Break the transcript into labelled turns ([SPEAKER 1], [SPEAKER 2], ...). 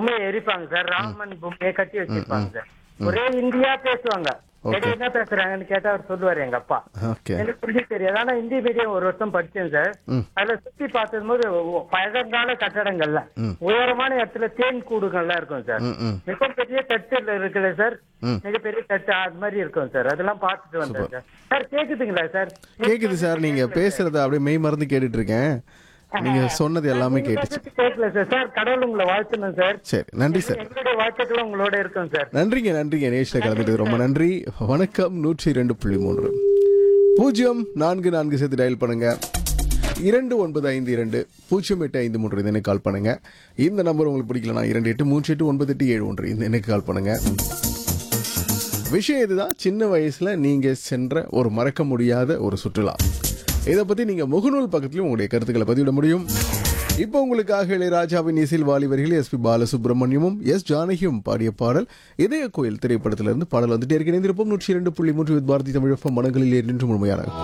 [SPEAKER 1] பொம்மையை எரிப்பாங்க சார் ராமன் பொம்மையை கட்டி வச்சிருப்பாங்க சார் ஒரே இந்தியா பேசுவாங்க எது என்ன பேசுறாங்கன்னு கேட்டா அவர் சொல்லுவாரு எங்க அப்பா
[SPEAKER 2] ஓகே
[SPEAKER 1] எனக்கு புரிய தெரியாது ஆனா இந்தி மீடியம் ஒரு வருஷம் படிச்சேன் சார்
[SPEAKER 2] ம்.
[SPEAKER 1] அதுல சுத்தி பார்த்தது போது ஒ- பழங்கால கட்டடங்கள்ல உயரமான இடத்துல தேன் கூடுகள்லாம் இருக்கும் சார்
[SPEAKER 2] ம் ம்
[SPEAKER 1] மிகப்பெரிய தட்டுல இருக்குல்ல சார்
[SPEAKER 2] ம்.
[SPEAKER 1] மிகப்பெரிய தட்டு அது மாதிரி இருக்கும் சார் அதெல்லாம் பார்த்துட்டு வந்தேன் சார் சார் கேக்குதுங்களா சார்
[SPEAKER 2] கேக்குது சார் நீங்க பேசுறத அப்படியே மெய் மறந்து கேட்டுட்டு இருக்கேன் நீங்க சொன்னது எல்லாமே
[SPEAKER 1] நீங்க
[SPEAKER 2] கேட்டுச்சு
[SPEAKER 1] பேசுறது கேட்கல சார் சார் கடவுள் உங்களை வாழ்த்தணும் சார்
[SPEAKER 2] சரி நன்றி சார்
[SPEAKER 1] எங்களுடைய வாழ்த்துக்கள் உங்களோட இருக்கும் சார்
[SPEAKER 2] நன்றிங்க நன்றிங்க நேஷில் கலந்துட்டு ரொம்ப நன்றி வணக்கம் நூற்றி இரண்டு புள்ளி மூன்று பூஜ்ஜியம் நான்கு நான்கு சேர்த்து டயல் பண்ணுங்க இரண்டு ஒன்பது ஐந்து இரண்டு பூஜ்ஜியம் எட்டு ஐந்து மூன்று இந்த எண்ணுக்கு கால் பண்ணுங்க இந்த நம்பர் உங்களுக்கு பிடிக்கலனா இரண்டு எட்டு மூன்று எட்டு ஒன்பது எட்டு ஏழு ஒன்று இந்த எண்ணுக்கு கால் பண்ணுங்க விஷயம் இதுதான் சின்ன வயசுல நீங்க சென்ற ஒரு மறக்க முடியாத ஒரு சுற்றுலா இதை பத்தி நீங்க முகநூல் பக்கத்திலும் உங்களுடைய கருத்துக்களை பதிவிட முடியும் இப்போ உங்களுக்காக இளையராஜாவின் இசையில் வாலி வரிகள் எஸ் பி பாலசுப்ரமணியமும் எஸ் ஜானகியும் பாடிய பாடல் இதய கோயில் திரைப்படத்திலிருந்து பாடல் வந்துட்டே இருக்க இணைந்திருப்போம் நூற்றி இரண்டு புள்ளி மூன்று வித் பாரதி தமிழ் மனங்களில் என்று முழுமையான